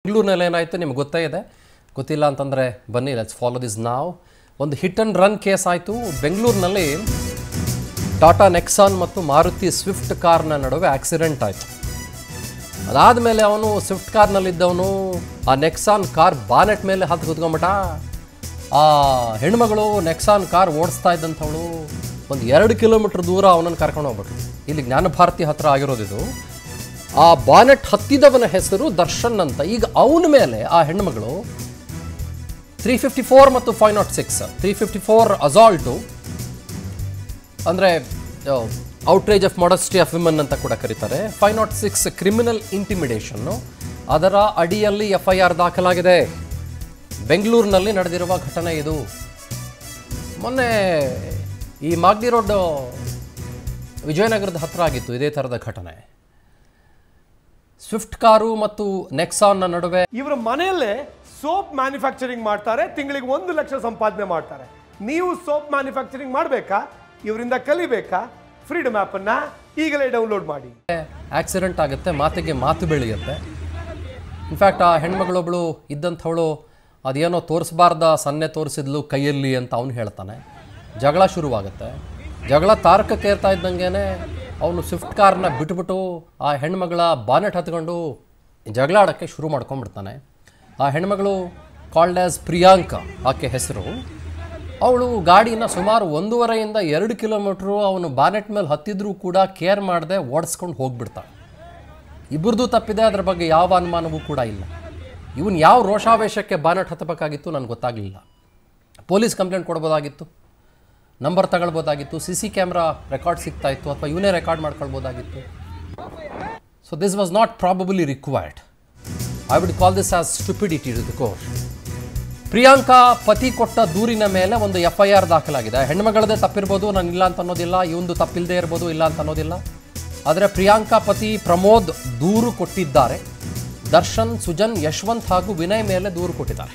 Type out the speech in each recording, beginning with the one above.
ಬೆಂಗಳೂರಿನಲ್ಲಿ ಏನಾಯಿತು ನಿಮ್ಗೆ ಗೊತ್ತೇ ಇದೆ ಗೊತ್ತಿಲ್ಲ ಅಂತಂದರೆ ಬನ್ನಿ ಲೆಟ್ಸ್ ಫಾಲೋ ದಿಸ್ ನಾವ್ ಒಂದು ಹಿಟ್ ಆ್ಯಂಡ್ ರನ್ ಕೇಸ್ ಆಯಿತು ಬೆಂಗಳೂರಿನಲ್ಲಿ ಟಾಟಾ ನೆಕ್ಸಾನ್ ಮತ್ತು ಮಾರುತಿ ಸ್ವಿಫ್ಟ್ ಕಾರ್ನ ನಡುವೆ ಆಕ್ಸಿಡೆಂಟ್ ಆಯಿತು ಅದಾದಮೇಲೆ ಅವನು ಸ್ವಿಫ್ಟ್ ಕಾರ್ನಲ್ಲಿದ್ದವನು ಆ ನೆಕ್ಸಾನ್ ಕಾರ್ ಬಾನೆಟ್ ಮೇಲೆ ಹತ್ತು ಕುತ್ಕೊಂಬಿಟ್ಟ ಆ ಹೆಣ್ಮಗಳು ನೆಕ್ಸಾನ್ ಕಾರ್ ಓಡಿಸ್ತಾ ಇದ್ದಂಥವಳು ಒಂದು ಎರಡು ಕಿಲೋಮೀಟ್ರ್ ದೂರ ಅವನನ್ನು ಕರ್ಕೊಂಡು ಹೋಗ್ಬಿಟ್ರು ಇಲ್ಲಿ ಜ್ಞಾನಭಾರತಿ ಹತ್ರ ಆಗಿರೋದಿದು ಆ ಬಾನೆಟ್ ಹತ್ತಿದವನ ಹೆಸರು ದರ್ಶನ್ ಅಂತ ಈಗ ಅವನ ಮೇಲೆ ಆ ಹೆಣ್ಮಗಳು ತ್ರೀ ಫಿಫ್ಟಿ ಫೋರ್ ಮತ್ತು five nought six three fifty four assault ಅಂದರೆ outrage of modesty of women ಅಂತ ಕೂಡ ಕರೀತಾರೆ five nought six criminal intimidation ಅದರ ಅಡಿಯಲ್ಲಿ ಎಫ್ ಐ ಆರ್ ದಾಖಲಾಗಿದೆ ಬೆಂಗಳೂರಿನಲ್ಲಿ ನಡೆದಿರುವ ಘಟನೆ ಇದು ಮೊನ್ನೆ ಈ ಮಾಗ್ಡಿ ರೋಡ್ ವಿಜಯನಗರದ ಹತ್ರ ಆಗಿತ್ತು ಇದೇ ಥರದ ಘಟನೆ ಸ್ವಿಫ್ಟ್ ಕಾರು ಮತ್ತು ನೆಕ್ಸಾನ್ನ ನಡುವೆ ಇವರ ಮನೆಯಲ್ಲೇ ಸೋಪ್ ಮ್ಯಾನುಫ್ಯಾಕ್ಚರಿಂಗ್ ಮಾಡ್ತಾರೆ ತಿಂಗಳಿಗೆ ಒಂದು ಲಕ್ಷ ಸಂಪಾದನೆ ಮಾಡ್ತಾರೆ ನೀವು ಸೋಪ್ ಮ್ಯಾನುಫ್ಯಾಕ್ಚರಿಂಗ್ ಮಾಡಬೇಕಾ ಇವರಿಂದ ಕಲಿಬೇಕಾ ಫ್ರೀಡಮ್ ಆ್ಯಪನ್ನು ಈಗಲೇ ಡೌನ್ಲೋಡ್ ಮಾಡಿ ಆಕ್ಸಿಡೆಂಟ್ ಆಗುತ್ತೆ ಮಾತಿಗೆ ಮಾತು ಬೆಳೆಯುತ್ತೆ ಇನ್ಫ್ಯಾಕ್ಟ್ ಆ ಹೆಣ್ಮಗಳೊಬ್ಳು ಇದ್ದಂಥವಳು ಅದೇನೋ ತೋರಿಸ್ಬಾರ್ದ ಸನ್ನೆ ತೋರಿಸಿದ್ಲು ಕೈಯಲ್ಲಿ ಅಂತ ಅವನು ಹೇಳ್ತಾನೆ ಜಗಳ ಶುರುವಾಗುತ್ತೆ ಜಗಳ ತಾರಕಕ್ಕೇರ್ತಾ ಇದ್ದಂಗೆ ಅವನು ಸ್ವಿಫ್ಟ್ ಕಾರ್ನ ಬಿಟ್ಬಿಟ್ಟು ಆ ಹೆಣ್ಮಗಳ ಬಾನೆಟ್ ಹತ್ಕೊಂಡು ಜಗಳ ಆಡೋಕ್ಕೆ ಶುರು ಮಾಡ್ಕೊಂಡ್ಬಿಡ್ತಾನೆ ಆ ಹೆಣ್ಮಗಳು ಕಾಲ್ಡ್ ಆಸ್ ಪ್ರಿಯಾಂಕಾ ಆಕೆ ಹೆಸರು ಅವಳು ಗಾಡಿನ ಸುಮಾರು ಒಂದೂವರೆಯಿಂದ ಎರಡು ಕಿಲೋಮೀಟ್ರು ಅವನು ಬಾನೆಟ್ ಮೇಲೆ ಹತ್ತಿದ್ರೂ ಕೂಡ ಕೇರ್ ಮಾಡದೆ ಓಡಿಸ್ಕೊಂಡು ಹೋಗ್ಬಿಡ್ತಾನೆ ಇಬ್ಬರದು ತಪ್ಪಿದೆ ಅದರ ಬಗ್ಗೆ ಯಾವ ಅನುಮಾನವೂ ಕೂಡ ಇಲ್ಲ ಇವನು ಯಾವ ರೋಷಾವೇಶಕ್ಕೆ ಬಾನೆಟ್ ಹತ್ತಬೇಕಾಗಿತ್ತು ನನಗೆ ಗೊತ್ತಾಗಲಿಲ್ಲ ಪೊಲೀಸ್ ಕಂಪ್ಲೇಂಟ್ ಕೊಡ್ಬೋದಾಗಿತ್ತು ನಂಬರ್ ತಗೊಳ್ಬೋದಾಗಿತ್ತು ಸಿ ಸಿ ಕ್ಯಾಮ್ರಾ ರೆಕಾರ್ಡ್ ಸಿಗ್ತಾ ಇತ್ತು ಅಥವಾ ಇವನೇ ರೆಕಾರ್ಡ್ ಮಾಡ್ಕೊಳ್ಬೋದಾಗಿತ್ತು so this was not probably required I would call this as stupidity to the court Priyanka ಪತಿ ಕೊಟ್ಟ ದೂರಿನ ಮೇಲೆ ಒಂದು ಎಫ್ ಐ ಆರ್ ದಾಖಲಾಗಿದೆ ಹೆಣ್ಮಗಳದೇ ತಪ್ಪಿರ್ಬೋದು ನಾನು ಇಲ್ಲ ಅಂತ ಅನ್ನೋದಿಲ್ಲ ಇವಂದು ತಪ್ಪಿಲ್ಲದೆ ಇರ್ಬೋದು ಇಲ್ಲ ಅಂತ ಅನ್ನೋದಿಲ್ಲ ಆದರೆ ಪ್ರಿಯಾಂಕಾ ಪತಿ ಪ್ರಮೋದ್ ದೂರು ಕೊಟ್ಟಿದ್ದಾರೆ ದರ್ಶನ್ ಸುಜನ್ ಯಶವಂತ್ ಹಾಗೂ ವಿನಯ್ ಮೇಲೆ ದೂರು ಕೊಟ್ಟಿದ್ದಾರೆ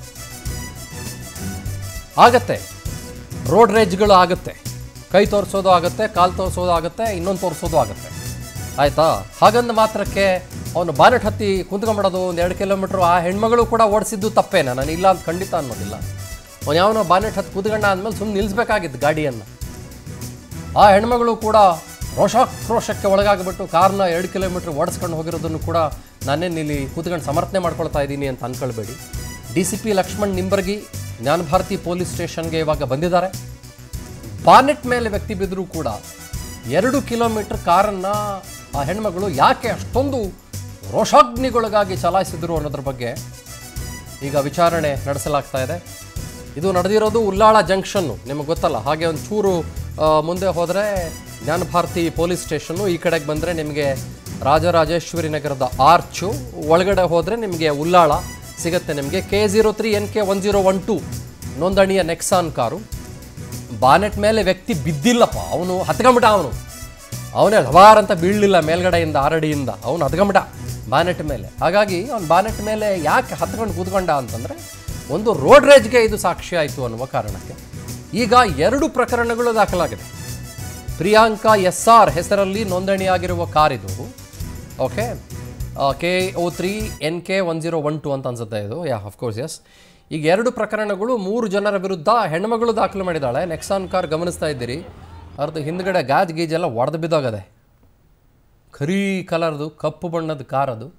ಆಗತ್ತೆ ರೋಡ್ ರೇಜ್ಗಳು ಆಗುತ್ತೆ ಕೈ ತೋರಿಸೋದು ಆಗುತ್ತೆ ಕಾಲು ತೋರಿಸೋದು ಆಗುತ್ತೆ ಇನ್ನೊಂದು ತೋರಿಸೋದು ಆಗುತ್ತೆ ಆಯ್ತಾ ಹಾಗಂದ ಮಾತ್ರಕ್ಕೆ ಅವನು ಬಾನೆಟ್ ಹತ್ತಿ ಕುಂತ್ಕೊಂಬಿಡೋದು ಒಂದು ಎರಡು ಕಿಲೋಮೀಟ್ರ್ ಆ ಹೆಣ್ಮಗಳು ಕೂಡ ಓಡಿಸಿದ್ದು ತಪ್ಪೇನ ನಾನು ಇಲ್ಲ ಅಂತ ಖಂಡಿತ ಅನ್ನೋದಿಲ್ಲ ಅವನು ಯಾವನೋ ಬಾನೆಟ್ ಹತ್ತಿ ಕೂತ್ಕೊಂಡ ಆದಮೇಲೆ ಸುಮ್ಮನೆ ನಿಲ್ಲಿಸ್ಬೇಕಾಗಿತ್ತು ಗಾಡಿಯನ್ನು ಆ ಹೆಣ್ಮಗಳು ಕೂಡ ರೋಷಾಕ್ರೋಶಕ್ಕೆ ಒಳಗಾಗ್ಬಿಟ್ಟು ಕಾರ್ನ ಎರಡು ಕಿಲೋಮೀಟ್ರ್ ಓಡಿಸ್ಕೊಂಡು ಹೋಗಿರೋದನ್ನು ಕೂಡ ನಾನೇನು ಇಲ್ಲಿ ಕೂತ್ಕೊಂಡು ಸಮರ್ಥನೆ ಮಾಡ್ಕೊಳ್ತಾ ಇದ್ದೀನಿ ಅಂತ ಅನ್ಕೊಳ್ಬೇಡಿ D C P Lakshman Nimbargi Jnanabharathi police ಸ್ಟೇಷನ್ಗೆ ಇವಾಗ ಬಂದಿದ್ದಾರೆ ಬಾನೆಟ್ ಮೇಲೆ ವ್ಯಕ್ತಿ ಬಿದ್ದರೂ ಕೂಡ ಎರಡು ಕಿಲೋಮೀಟರ್ ಕಾರನ್ನು ಆ ಹೆಣ್ಮಗಳು ಯಾಕೆ ಅಷ್ಟೊಂದು ರೋಷಾಗ್ನಿಗೊಳಗಾಗಿ ಚಲಾಯಿಸಿದ್ರು ಅನ್ನೋದ್ರ ಬಗ್ಗೆ ಈಗ ವಿಚಾರಣೆ ನಡೆಸಲಾಗ್ತಾ ಇದೆ ಇದು ನಡೆದಿರೋದು ಉಲ್ಲಾಳ ಜಂಕ್ಷನ್ನು ನಿಮಗೆ ಗೊತ್ತಲ್ಲ ಹಾಗೆ ಒಂದು ಚೂರು ಆ, ಮುಂದೆ ಹೋದರೆ ಜ್ಞಾನಭಾರತಿ ಪೊಲೀಸ್ ಸ್ಟೇಷನ್ನು ಈ ಕಡೆಗೆ ಬಂದರೆ ನಿಮಗೆ ರಾಜರಾಜೇಶ್ವರಿ ನಗರದ ಆರ್ಚು ಒಳಗಡೆ ಹೋದರೆ ನಿಮಗೆ ಉಲ್ಲಾಳ ಸಿಗುತ್ತೆ ನಿಮಗೆ K zero three N K one zero one two ನೋಂದಣಿಯ ನೆಕ್ಸಾನ್ ಕಾರು ಬಾನೆಟ್ ಮೇಲೆ ವ್ಯಕ್ತಿ ಬಿದ್ದಿಲ್ಲಪ್ಪ ಅವನು ಹತ್ಕೊಂಬಿಟ್ಟ ಅವನು ಅವನೇ ಲವಾರ್ ಅಂತ ಬೀಳಲಿಲ್ಲ ಮೇಲ್ಗಡೆಯಿಂದ ಆರಡಿಯಿಂದ ಅವನು ಹತ್ಕೊಂಬಿಟ್ಟ ಬಾನೆಟ್ ಮೇಲೆ ಹಾಗಾಗಿ ಅವನು ಬಾನೆಟ್ ಮೇಲೆ ಯಾಕೆ ಹತ್ಕೊಂಡು ಕೂತ್ಕೊಂಡ ಅಂತಂದರೆ ಒಂದು ರೋಡ್ ರೇಜ್ಗೆ ಇದು ಸಾಕ್ಷಿ ಆಯಿತು ಅನ್ನುವ ಕಾರಣಕ್ಕೆ ಈಗ ಎರಡು ಪ್ರಕರಣಗಳು ದಾಖಲಾಗಿದೆ ಪ್ರಿಯಾಂಕಾ ಎಸ್ ಆರ್ ಹೆಸರಲ್ಲಿ ನೋಂದಣಿಯಾಗಿರುವ ಕಾರಿದು okay K O three N K one zero one two ಅಂತ ಅನ್ಸುತ್ತೆ ಇದು ಯಾ ಅಫ್ಕೋರ್ಸ್ ಎಸ್ ಈಗ ಎರಡು ಪ್ರಕರಣಗಳು ಮೂರು ಜನರ ವಿರುದ್ಧ ಹೆಣ್ಮಗಳು ದಾಖಲು ಮಾಡಿದ್ದಾಳೆ ನೆಕ್ಸಾನ್ ಕಾರ್ ಗಮನಿಸ್ತಾ ಇದ್ದೀರಿ ಅರ್ಧ ಹಿಂದ್ಗಡೆ ಗಾಜ್ ಗೀಜ್ ಎಲ್ಲ ಒಡೆದು ಬಿದ್ದೋಗದೆ ಕರಿ ಕಲರ್ದು ಕಪ್ಪು ಬಣ್ಣದ ಕಾರ್ ಅದು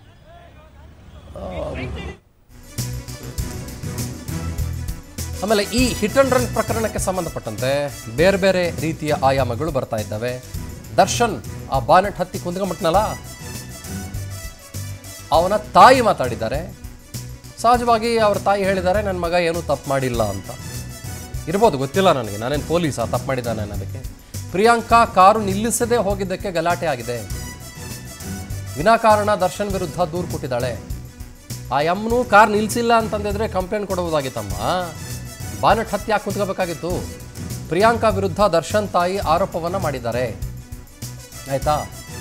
ಆಮೇಲೆ ಈ ಹಿಟ್ ಅಂಡ್ ರನ್ ಪ್ರಕರಣಕ್ಕೆ ಸಂಬಂಧಪಟ್ಟಂತೆ ಬೇರೆ ಬೇರೆ ರೀತಿಯ ಆಯಾಮಗಳು ಬರ್ತಾ ಇದ್ದಾವೆ ದರ್ಶನ್ ಆ ಬಾನೆಟ್ ಹತ್ತಿ ಕುಂತ್ಕೊಂಡ್ಬಿಟ್ನಲ್ಲ ಅವನ ತಾಯಿ ಮಾತಾಡಿದ್ದಾರೆ ಸಹಜವಾಗಿ ಅವ್ರ ತಾಯಿ ಹೇಳಿದ್ದಾರೆ ನನ್ನ ಮಗ ಏನೂ ತಪ್ಪು ಮಾಡಿಲ್ಲ ಅಂತ ಇರ್ಬೋದು ಗೊತ್ತಿಲ್ಲ ನನಗೆ ನಾನೇನು ಪೊಲೀಸ ತಪ್ಪು ಮಾಡಿದ್ದಾನೆ ಅನ್ನೋದಕ್ಕೆ ಪ್ರಿಯಾಂಕಾ ಕಾರು ನಿಲ್ಲಿಸದೇ ಹೋಗಿದ್ದಕ್ಕೆ ಗಲಾಟೆ ಆಗಿದೆ ವಿನಾಕಾರಣ ದರ್ಶನ್ ವಿರುದ್ಧ ದೂರು ಕೊಟ್ಟಿದ್ದಾಳೆ ಆ ಯಮ್ಮನು ಕಾರ್ ನಿಲ್ಲಿಸಿಲ್ಲ ಅಂತಂದಿದ್ರೆ ಕಂಪ್ಲೇಂಟ್ ಕೊಡಬಹುದಾಗಿತ್ತಮ್ಮ ಬಾನೆಟ್ ಹತ್ತಿ ಯಾಕೆ ಕುತ್ಕೋಬೇಕಾಗಿತ್ತು ಪ್ರಿಯಾಂಕಾ ವಿರುದ್ಧ ದರ್ಶನ್ ತಾಯಿ ಆರೋಪವನ್ನು ಮಾಡಿದ್ದಾರೆ ಆಯ್ತಾ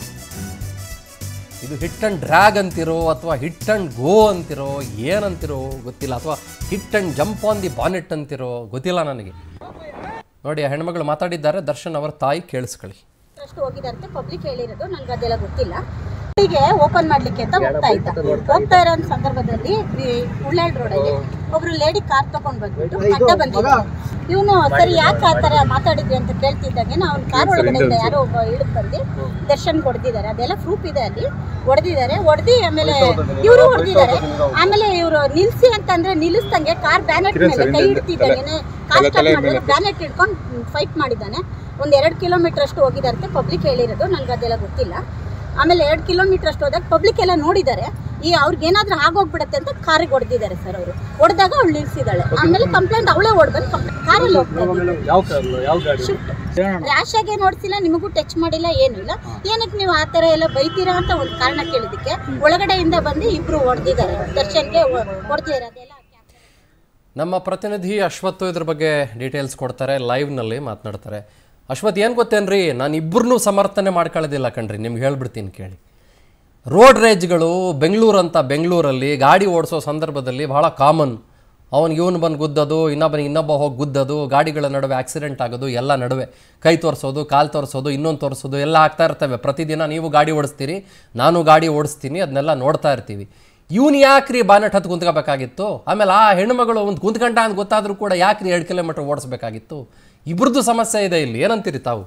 ಇದು ಹಿಟ್ ಅಂಡ್ ಡ್ರ್ಯಾಗ್ ಅಂತಿರೋ ಅಥವಾ ಹಿಟ್ ಅಂಡ್ ಗೋ ಅಂತಿರೋ ಏನಂತಿರೋ ಗೊತ್ತಿಲ್ಲ ಅಥವಾ hit and jump on the bonnet ಅಂತಿರೋ ಗೊತ್ತಿಲ್ಲ ನನಗೆ ನೋಡಿ ಆ ಹೆಣ್ಮಗಳು ಮಾತಾಡಿದ್ದಾರೆ ದರ್ಶನ್ ಅವರ ತಾಯಿ ಕೇಳಿಸ್ಕೊಳ್ಳಿ ಅಷ್ಟು ಹೋಗಿದಂತೆ ಪಬ್ಲಿಕ್ ಹೇಳಿರೋದು ನನಗೆ ಅದೆಲ್ಲ ಗೊತ್ತಿಲ್ಲ ಗೆ ಓಪನ್ ಮಾಡ್ಲಿಕ್ಕೆ ಅಂತ ಹೋಗ್ತಾ ಇದ್ದ ಹೋಗ್ತಾ ಇರೋ ಸಂದರ್ಭದಲ್ಲಿ ಈ ಉಳ್ಳಾಳ್ ರೋಡಲ್ಲಿ ಒಬ್ರು ಲೇಡಿ ಕಾರ್ ತಗೊಂಡ್ ಬಂದ್ಬಿಟ್ಟು ಅಡ್ಡ ಬಂದಿದ್ದಾರೆ ಇವನು ಸರಿ ಯಾಕೆ ಆ ತರ ಮಾತಾಡಿದ್ರಿ ಅಂತ ಕೇಳ್ತಿದ್ದಂಗೆ ಅವ್ನ ಕಾರ್ ಒಳಗಡೆಯಿಂದ ಯಾರೋ ಒಬ್ಬ ಇಳಿದ್ ಬಂದು ದರ್ಶನ್ ಹೊಡೆದಿದ್ದಾರೆ ಅದೆಲ್ಲ ಪ್ರೂಫ್ ಇದೆ ಅಲ್ಲಿ ಹೊಡೆದಿದ್ದಾರೆ ಹೊಡೆದಿ ಆಮೇಲೆ ಇವರು ಹೊಡೆದಿದ್ದಾರೆ ಆಮೇಲೆ ಇವರು ನಿಲ್ಸಿ ಅಂತಂದ್ರೆ ನಿಲ್ಲಿಸ್ದಂಗೆ ಕಾರ್ ಬ್ಯಾನೆಟ್ ಮೇಲೆ ಕೈ ಇಡ್ತಿದ್ದಾನೆ ಕಾರ್ ಸ್ಟಾರ್ಟ್ ಮಾಡಿದ್ರೆ ಬ್ಯಾನೆಟ್ ಇಟ್ಕೊಂಡು ಫೈಟ್ ಮಾಡಿದ್ದಾನೆ ಒಂದ್ ಎರಡು ಕಿಲೋಮೀಟರ್ ಅಷ್ಟು ಹೋಗಿದಾರಂತೆ ಪಬ್ಲಿಕ್ ಹೇಳಿರೋದು ನನ್ಗೆ ಅದೆಲ್ಲ ಗೊತ್ತಿಲ್ಲ ಆಮೇಲೆ ಎರಡು ಕಿಲೋಮೀಟರ್ ಅಷ್ಟು ಹೋದಾಗ ಪಬ್ಲಿಕ್ ಎಲ್ಲ ನೋಡಿದ್ದಾರೆ ಈ ಅವ್ರಿಗೆ ಏನಾದ್ರೂ ಆಗೋಗ್ಬಿಡತ್ತೆ ಅಂತ ಕಾರಿಗೆ ಹೊಡೆದಿದ್ದಾರೆ ಸರ್ ಅವರು ಹೊಡೆದಾಗ ಅವಳು ನಿಲ್ಸಿದಾಳೆ ಆಮೇಲೆ ಕಂಪ್ಲೇಂಟ್ ಅವಳೇ ಹೊಡ್ಬಂದು ಕಂಪ್ಲೇಂಟ್ ಕಾರಲ್ಲಿ ಹೋಗ್ತಾ ಇದ್ದಿದ್ದು. ಯಾವ ಕಾರ್ ಯಾವ ಗಾಡಿ ಶಿಫ್ಟ್ ರ್ಯಾಶ್ ಆಗಿ ನೋಡ್ಸಿಲ್ಲ ನಿಮಗೂ ಟಚ್ ಮಾಡಿಲ್ಲ ಏನಿಲ್ಲ ಏನಕ್ಕೆ ನೀವು ಆ ಥರ ಎಲ್ಲ ಬೈತೀರಾ ಅಂತ ಒಂದು ಕಾರಣ ಕೇಳಿದಕ್ಕೆ ಒಳಗಡೆಯಿಂದ ಬಂದು ಇಬ್ರು ಹೊಡೆದಿದ್ದಾರೆ ದರ್ಶನ್ಗೆ ಹೊಡೆದಿದ್ದಾರೆ ಅದೆಲ್ಲ ನಮ್ಮ ಪ್ರತಿನಿಧಿ ಅಶ್ವತ್ತು ಇದ್ರ ಬಗ್ಗೆ ಡೀಟೇಲ್ಸ್ ಕೊಡ್ತಾರೆ ಲೈವ್ನಲ್ಲಿ ಮಾತನಾಡ್ತಾರೆ ಅಶ್ವತ್ ಏನು ಗೊತ್ತೇನ್ರಿ ನಾನು ಇಬ್ಬರನ್ನೂ ಸಮರ್ಥನೆ ಮಾಡ್ಕೊಳ್ಳೋದಿಲ್ಲ ಕಣ್ರಿ ನಿಮ್ಗೆ ಹೇಳ್ಬಿಡ್ತೀನಿ ಕೇಳಿ ರೋಡ್ ರೇಜ್ಗಳು ಬೆಂಗಳೂರು ಅಂತ ಬೆಂಗಳೂರಲ್ಲಿ ಗಾಡಿ ಓಡಿಸೋ ಸಂದರ್ಭದಲ್ಲಿ ಬಹಳ ಕಾಮನ್ ಅವನಿಗೆ ಇವನು ಬಂದು ಗುದ್ದೋದು ಇನ್ನೊಬ್ಬನಿಗೆ ಇನ್ನೊಬ್ಬ ಹೋಗಿ ಗುದ್ದೋದು ಗಾಡಿಗಳ ನಡುವೆ ಆಕ್ಸಿಡೆಂಟ್ ಆಗೋದು ಎಲ್ಲ ನಡುವೆ ಕೈ ತೋರಿಸೋದು ಕಾಲು ತೋರಿಸೋದು ಇನ್ನೊಂದು ತೋರಿಸೋದು ಎಲ್ಲ ಆಗ್ತಾ ಇರ್ತವೆ ಪ್ರತಿದಿನ ನೀವು ಗಾಡಿ ಓಡಿಸ್ತೀರಿ ನಾನು ಗಾಡಿ ಓಡಿಸ್ತೀನಿ ಅದನ್ನೆಲ್ಲ ನೋಡ್ತಾ ಇರ್ತೀವಿ ಇವನು ಯಾಕ್ರಿ ಬಾನೆಟ್ ಹತ್ತು ಕುಂತ್ಕೋಬೇಕಾಗಿತ್ತು ಆಮೇಲೆ ಆ ಹೆಣ್ಮಗಳು ಒಂದು ಕುಂತ್ಕಂಡ ಅಂತ ಗೊತ್ತಾದರೂ ಕೂಡ ಯಾಕ್ರಿ ಎರಡು ಕಿಲೋಮೀಟರ್ ಓಡಿಸ್ಬೇಕಾಗಿತ್ತು ಇಬ್ರದ್ದು ಸಮಸ್ಯೆ ಇದೆ ಇಲ್ಲಿ ಏನಂತೀರಿ ತಾವು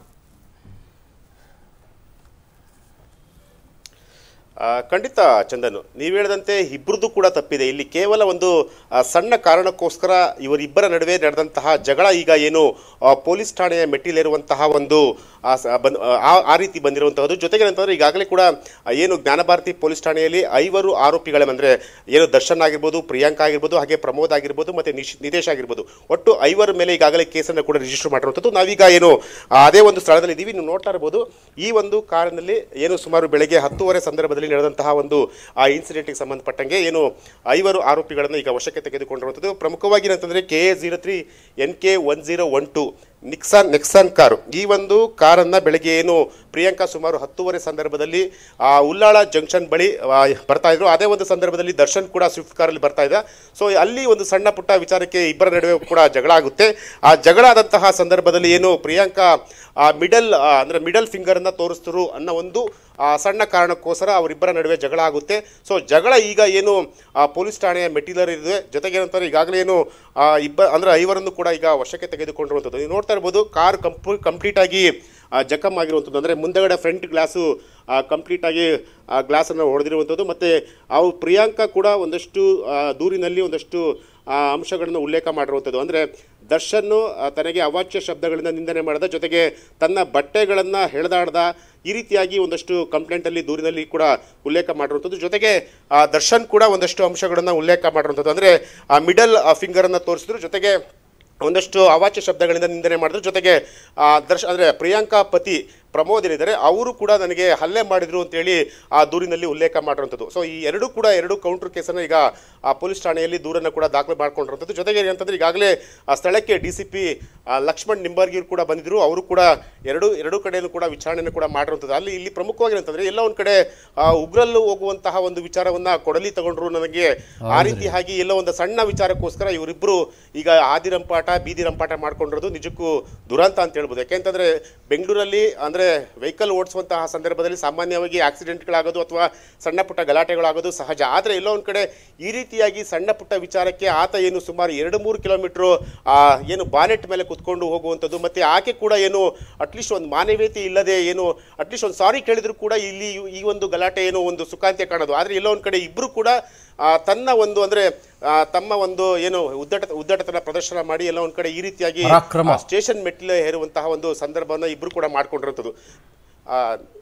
ಆ, ಖಂಡಿತ ಚಂದನ್ ನೀವು ಹೇಳಿದಂತೆ ಇಬ್ಬರದ್ದು ಕೂಡ ತಪ್ಪಿದೆ ಇಲ್ಲಿ ಕೇವಲ ಒಂದು ಆ, ಸಣ್ಣ ಕಾರಣಕ್ಕೋಸ್ಕರ ಇವರಿಬ್ಬರ ನಡುವೆ ನಡೆದಂತಹ ಜಗಳ ಈಗ ಏನು ಆ, ಪೊಲೀಸ್ ಠಾಣೆಯ ಮೆಟ್ಟಿಲೇರುವಂತಹ ಒಂದು ಆ, ಸ- ಬಂದ್- ಆ ಆ ರೀತಿ ಬಂದಿರುವಂತಹದ್ದು ಜೊತೆಗೆ ಏನಂತಂದ್ರೆ ಈಗಾಗಲೇ ಕೂಡ ಆ, ಏನು ಜ್ಞಾನಭಾರತಿ ಪೊಲೀಸ್ ಠಾಣೆಯಲ್ಲಿ ಐವರು ಆರೋಪಿಗಳ ಅಂದ್ರೆ ಏನು ದರ್ಶನ್ ಆಗಿರ್ಬೋದು ಪ್ರಿಯಾಂಕಾ ಆಗಿರ್ಬೋದು ಹಾಗೆ ಪ್ರಮೋದ್ ಆಗಿರ್ಬೋದು ಮತ್ತೆ ನಿಶ್ ನಿತೇಶ್ ಆಗಿರ್ಬೋದು ಒಟ್ಟು ಐವರ ಮೇಲೆ ಈಗಾಗಲೇ ಕೇಸನ್ನು ಕೂಡ ರಿಜಿಸ್ಟರ್ ಮಾಡಿರುವಂಥದ್ದು ನಾವೀಗ ಏನು ಆ, ಅದೇ ಒಂದು ಸ್ಥಳದಲ್ಲಿ ಇದ್ದೀವಿ ನೀವು ನೋಡ್ತಾ ಇರ್ಬೋದು ಈ ಒಂದು ಕಾರಿನಲ್ಲಿ ಏನು ಸುಮಾರು ಬೆಳಗ್ಗೆ ಹತ್ತುವರೆ ಸಂದರ್ಭದಲ್ಲಿ ನಡೆದಂತಹ ಒಂದು ಆ ಇನ್ಸಿಡೆಂಟ್ಗೆ ಸಂಬಂಧಪಟ್ಟಂಗೆ ಏನು ಐವರು ಆರೋಪಿಗಳನ್ನು ಈಗ ವಶಕ್ಕೆ ತೆಗೆದುಕೊಂಡಿರುವಂಥದ್ದು ಪ್ರಮುಖವಾಗಿ ಏನಂತಂದ್ರೆ K A zero three N K one zero one two Nexon Nexon car ಈ ಒಂದು ಕಾರನ್ನ ಬೆಳಗ್ಗೆ ಏನು ಪ್ರಿಯಾಂಕಾ ಸುಮಾರು ಹತ್ತುವರೆ ಸಂದರ್ಭದಲ್ಲಿ ಆ ಉಲ್ಲಾಳ ಜಂಕ್ಷನ್ ಬಳಿ ಆ, ಬರ್ತಾ ಇದ್ರು ಅದೇ ಒಂದು ಸಂದರ್ಭದಲ್ಲಿ ದರ್ಶನ್ ಕೂಡ ಸ್ವಿಫ್ಟ್ ಕಾರಲ್ಲಿ ಬರ್ತಾ ಇದ್ದ ಸೊ ಅಲ್ಲಿ ಒಂದು ಸಣ್ಣ ಪುಟ್ಟ ವಿಚಾರಕ್ಕೆ ಇಬ್ಬರ ನಡುವೆ ಕೂಡ ಜಗಳ ಆಗುತ್ತೆ ಆ ಜಗಳ ಆದಂತಹ ಸಂದರ್ಭದಲ್ಲಿ ಏನು ಪ್ರಿಯಾಂಕಾ ಆ ಮಿಡಲ್ ಅಂದ್ರೆ ಮಿಡಲ್ ಫಿಂಗರ್ನ ತೋರಿಸ್ತರು ಅನ್ನೋ ಒಂದು ಆ, ಸಣ್ಣ ಕಾರಣಕ್ಕೋಸ್ಕರ ಅವರಿಬ್ಬರ ನಡುವೆ ಜಗಳ ಆಗುತ್ತೆ ಸೊ ಜಗಳ ಈಗ ಏನು ಆ, ಪೊಲೀಸ್ ಠಾಣೆಯ ಮೆಟ್ಟಿಲರ್ ಇದೆ ಜೊತೆಗೆ ಏನಂತಾರೆ ಈಗಾಗಲೇ ಏನು ಆ, ಇಬ್ಬ ಅಂದ್ರೆ ಐವರನ್ನು ಕೂಡ ಈಗ ವಶಕ್ಕೆ ತೆಗೆದುಕೊಂಡಿರುವಂಥದ್ದು ನೀವು ನೋಡ್ತಾ ಇರ್ಬೋದು ಕಾರ್ ಕಂಪ್ಲೀ ಕಂಪ್ಲೀಟ್ ಆಗಿ ಆ, ಜಖಮ್ ಆಗಿರುವಂಥದ್ದು ಅಂದರೆ ಮುಂದಗಡೆ ಫ್ರಂಟ್ ಗ್ಲಾಸು ಕಂಪ್ಲೀಟ್ ಆಗಿ ಆ ಗ್ಲಾಸನ್ನು ಹೊಡೆದಿರುವಂಥದ್ದು ಮತ್ತು ಅವು ಪ್ರಿಯಾಂಕಾ ಕೂಡ ಒಂದಷ್ಟು ಆ, ದೂರಿನಲ್ಲಿ ಒಂದಷ್ಟು ಆ, ಅಂಶಗಳನ್ನು ಉಲ್ಲೇಖ ಮಾಡಿರುವಂಥದ್ದು ಅಂದರೆ ದರ್ಶನ್ನು ಆ, ತನಗೆ ಅವಾಚ್ಯ ಶಬ್ದಗಳಿಂದ ನಿಂದನೆ ಮಾಡಿದ ಜೊತೆಗೆ ತನ್ನ ಬಟ್ಟೆಗಳನ್ನು ಹೆಳೆದಾಡ್ದ ಈ ರೀತಿಯಾಗಿ ಒಂದಷ್ಟು ಕಂಪ್ಲೇಂಟಲ್ಲಿ ದೂರಿನಲ್ಲಿ ಕೂಡ ಉಲ್ಲೇಖ ಮಾಡಿರುವಂಥದ್ದು ಜೊತೆಗೆ ಆ, ದರ್ಶನ್ ಕೂಡ ಒಂದಷ್ಟು ಅಂಶಗಳನ್ನು ಉಲ್ಲೇಖ ಮಾಡಿರುವಂಥದ್ದು ಅಂದರೆ ಆ ಮಿಡಲ್ ಫಿಂಗರನ್ನು ತೋರಿಸಿದ್ರು ಜೊತೆಗೆ ಒಂದಷ್ಟು ಅವಾಚ್ಯ ಶಬ್ದಗಳಿಂದ ನಿಂದನೆ ಮಾಡಿದ್ರು ಜೊತೆಗೆ ಆ, ದರ್ಶ ಅಂದರೆ ಪ್ರಿಯಾಂಕಾ ಪತಿ ಪ್ರಮೋದ್ ಏನಿದ್ದಾರೆ ಅವರು ಕೂಡ ನನಗೆ ಹಲ್ಲೆ ಮಾಡಿದ್ರು ಅಂತೇಳಿ ಆ ದೂರಿನಲ್ಲಿ ಉಲ್ಲೇಖ ಮಾಡಿರುವಂಥದ್ದು ಸೊ ಈ ಎರಡು ಕೂಡ ಎರಡು ಕೌಂಟರ್ ಕೇಸನ್ನು ಈಗ ಆ ಪೊಲೀಸ್ ಠಾಣೆಯಲ್ಲಿ ದೂರನ್ನು ಕೂಡ ದಾಖಲೆ ಮಾಡ್ಕೊಂಡಿರುವಂಥದ್ದು ಜೊತೆಗೆ ಏನಂತಂದ್ರೆ ಈಗಾಗಲೇ ಆ ಸ್ಥಳಕ್ಕೆ ಡಿ ಸಿ ಪಿ ಲಕ್ಷ್ಮಣ್ ನಿಂಬರ್ಗಿರು ಕೂಡ ಬಂದಿದ್ರು ಅವರು ಕೂಡ ಎರಡು ಎರಡು ಕಡೆಯೂ ಕೂಡ ವಿಚಾರಣೆಯನ್ನು ಕೂಡ ಮಾಡಿರುವಂಥದ್ದು ಅಲ್ಲಿ ಇಲ್ಲಿ ಪ್ರಮುಖವಾಗಿ ಏನಂತಂದ್ರೆ ಎಲ್ಲ ಒಂದು ಕಡೆ ಆ, ಉಗ್ರಲ್ಲೂ ಹೋಗುವಂತಹ ಒಂದು ವಿಚಾರವನ್ನ ಕೊಡಲಿ ತಗೊಂಡ್ರು ನನಗೆ ಆ ರೀತಿಯಾಗಿ ಎಲ್ಲೋ ಒಂದು ಸಣ್ಣ ವಿಚಾರಕ್ಕೋಸ್ಕರ ಇವರಿಬ್ಬರು ಈಗ ಆದಿ ರಂಪಾಟ ಬೀದಿ ರಂಪಾಟ ಮಾಡ್ಕೊಂಡಿರೋದು ನಿಜಕ್ಕೂ ದುರಂತ ಅಂತ ಹೇಳ್ಬೋದು ಯಾಕೆಂತಂದ್ರೆ ಬೆಂಗಳೂರಲ್ಲಿ ಅಂದ್ರೆ ವೆಹಿಕಲ್ ಓಡಿಸುವಂತಹ ಸಂದರ್ಭದಲ್ಲಿ ಸಾಮಾನ್ಯವಾಗಿ ಆಕ್ಸಿಡೆಂಟ್ಗಳಾಗೋದು ಅಥವಾ ಸಣ್ಣ ಪುಟ್ಟ ಗಲಾಟೆಗಳಾಗೋದು ಸಹಜ ಆದರೆ ಎಲ್ಲೋ ಒಂದು ಕಡೆ ಈ ರೀತಿಯಾಗಿ ಸಣ್ಣ ಪುಟ್ಟ ವಿಚಾರಕ್ಕೆ ಆತ ಏನು ಸುಮಾರು ಎರಡು ಮೂರು ಕಿಲೋಮೀಟ್ರು ಆ, ಏನು ಬಾನೆಟ್ ಮೇಲೆ ಕುತ್ಕೊಂಡು ಹೋಗುವಂಥದ್ದು ಮತ್ತೆ ಆಕೆ ಕೂಡ ಏನು ಅಟ್ಲೀಸ್ಟ್ ಒಂದು ಮಾನವೀಯತೆ ಇಲ್ಲದೆ ಏನು ಅಟ್ಲೀಸ್ಟ್ ಒಂದು ಸಾರಿ ಕೇಳಿದ್ರು ಕೂಡ ಇಲ್ಲಿ ಈ- ಈ ಒಂದು ಗಲಾಟೆ ಏನೋ ಒಂದು ಸುಖಾಂತ್ಯ ಕಾಣೋದು ಆದರೆ ಎಲ್ಲೋ ಒಂದು ಕಡೆ ಇಬ್ಬರು ಕೂಡ ಆ, ತನ್ನ ಒಂದು ಅಂದ್ರೆ ಆ, ತಮ್ಮ ಒಂದು ಏನು ಉದ್ದಟ ಉದ್ದಟತನ ಪ್ರದರ್ಶನ ಮಾಡಿ ಎಲ್ಲ ಒಂದು ಕಡೆ ಈ ರೀತಿಯಾಗಿ ಪರಾಕ್ರಮ. ಆ, ಸ್ಟೇಷನ್ ಮೆಟ್ಟಿಲು ಹೇರುವಂತಹ ಒಂದು ಸಂದರ್ಭವನ್ನ ಇಬ್ರು ಕೂಡ ಮಾಡ್ಕೊಂಡಿರುವಂಥದ್ದು ಆ,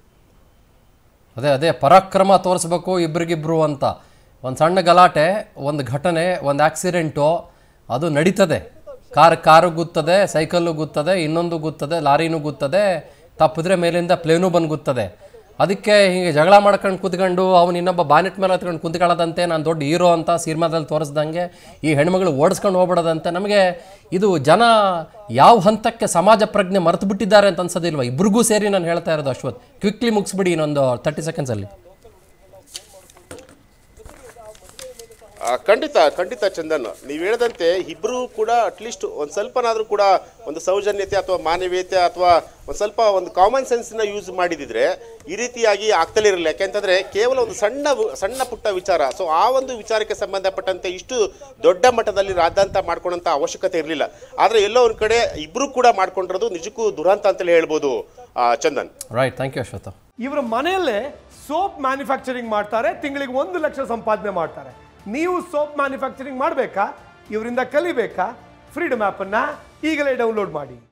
ಅದೇ ಅದೇ ಪರಾಕ್ರಮ ತೋರಿಸ್ಬೇಕು ಇಬ್ರಿಗಿಬ್ರು ಅಂತ ಒಂದು ಸಣ್ಣ ಗಲಾಟೆ ಒಂದು ಘಟನೆ ಒಂದು ಆಕ್ಸಿಡೆಂಟು ಅದು ನಡೀತದೆ ಕಾರ್ ಕಾರು ಗುತ್ತದೆ ಸೈಕಲ್ಲು ಗುತ್ತದೆ ಇನ್ನೊಂದು ಗುತ್ತದೆ ಲಾರಿನೂ ಗುತ್ತದೆ ತಪ್ಪಿದ್ರೆ ಮೇಲಿಂದ ಪ್ಲೇನು ಬಂದು ಗುತ್ತದೆ ಅದಕ್ಕೆ ಹೀಗೆ ಜಗಳ ಮಾಡ್ಕೊಂಡು ಕೂತ್ಕೊಂಡು ಅವನು ಇನ್ನೊಬ್ಬ ಬಾನೆಟ್ ಮೇಲೆ ಹತ್ಕೊಂಡು ಕುಂತ್ಕೊಳ್ಳೋದಂತೆ ನಾನು ದೊಡ್ಡ ಹೀರೋ ಅಂತ ಸಿನಿಮಾದಲ್ಲಿ ತೋರಿಸ್ದಂಗೆ ಈ ಹೆಣ್ಮಗಳು ಓಡಿಸ್ಕೊಂಡು ಹೋಗ್ಬಿಡೋದಂತೆ ನಮಗೆ ಇದು ಜನ ಯಾವ ಹಂತಕ್ಕೆ ಸಮಾಜ ಪ್ರಜ್ಞೆ ಮರೆತು ಬಿಟ್ಟಿದ್ದಾರೆ ಅಂತ ಅನ್ಸೋದಿಲ್ವಾ ಇಬ್ರಿಗೂ ಸೇರಿ ನಾನು ಹೇಳ್ತಾ ಇರೋದು ಅಶ್ವತ್ ಕ್ವಿಕ್ಲಿ ಮುಗಿಸ್ಬಿಡಿ ಇನ್ನೊಂದು ತರ್ಟಿ ಸೆಕೆಂಡ್ಸಲ್ಲಿ ಆ, ಖಂಡಿತ ಖಂಡಿತ ಚಂದನ್ ನೀವು ಹೇಳಿದಂತೆ ಇಬ್ಬರು ಕೂಡ ಅಟ್ಲೀಸ್ಟ್ ಒಂದು ಸ್ವಲ್ಪನಾದರೂ ಕೂಡ ಒಂದು ಸೌಜನ್ಯತೆ ಅಥವಾ ಮಾನವೀಯತೆ ಅಥವಾ ಒಂದು ಸ್ವಲ್ಪ ಒಂದು ಕಾಮನ್ ಸೆನ್ಸ್ನ ಯೂಸ್ ಮಾಡಿದಿದ್ರೆ ಈ ರೀತಿಯಾಗಿ ಆಗ್ತಲೇ ಇರಲಿಲ್ಲ ಯಾಕೆಂತಂದ್ರೆ ಕೇವಲ ಒಂದು ಸಣ್ಣ ವು- ಸಣ್ಣ ಪುಟ್ಟ ವಿಚಾರ ಸೊ ಆ ಒಂದು ವಿಚಾರಕ್ಕೆ ಸಂಬಂಧಪಟ್ಟಂತೆ ಇಷ್ಟು ದೊಡ್ಡ ಮಟ್ಟದಲ್ಲಿ ರಾದ್ದಾಂತ ಮಾಡ್ಕೊಳ್ಳೋಂಥ ಅವಶ್ಯಕತೆ ಇರಲಿಲ್ಲ ಆದರೆ ಎಲ್ಲೋ ಒಂದು ಕಡೆ ಇಬ್ಬರು ಕೂಡ ಮಾಡ್ಕೊಂಡಿರೋದು ನಿಜಕ್ಕೂ ದುರಂತ ಅಂತಲೇ ಹೇಳ್ಬೋದು ಆ, Chandan right thank you Ashwath ಇವರ ಮನೆಯಲ್ಲೇ ಸೋಪ್ ಮ್ಯಾನುಫ್ಯಾಕ್ಚರಿಂಗ್ ಮಾಡ್ತಾರೆ ತಿಂಗಳಿಗೆ ಒಂದು ಲಕ್ಷ ಸಂಪಾದನೆ ಮಾಡ್ತಾರೆ ನೀವು ಸೋಪ್ ಮ್ಯಾನುಫ್ಯಾಕ್ಚರಿಂಗ್ ಮಾಡಬೇಕಾ ಇವರಿಂದ ಕಲಿಬೇಕಾ ಫ್ರೀಡಮ್ ಆ್ಯಪನ್ನು ಈಗಲೇ ಡೌನ್ಲೋಡ್ ಮಾಡಿ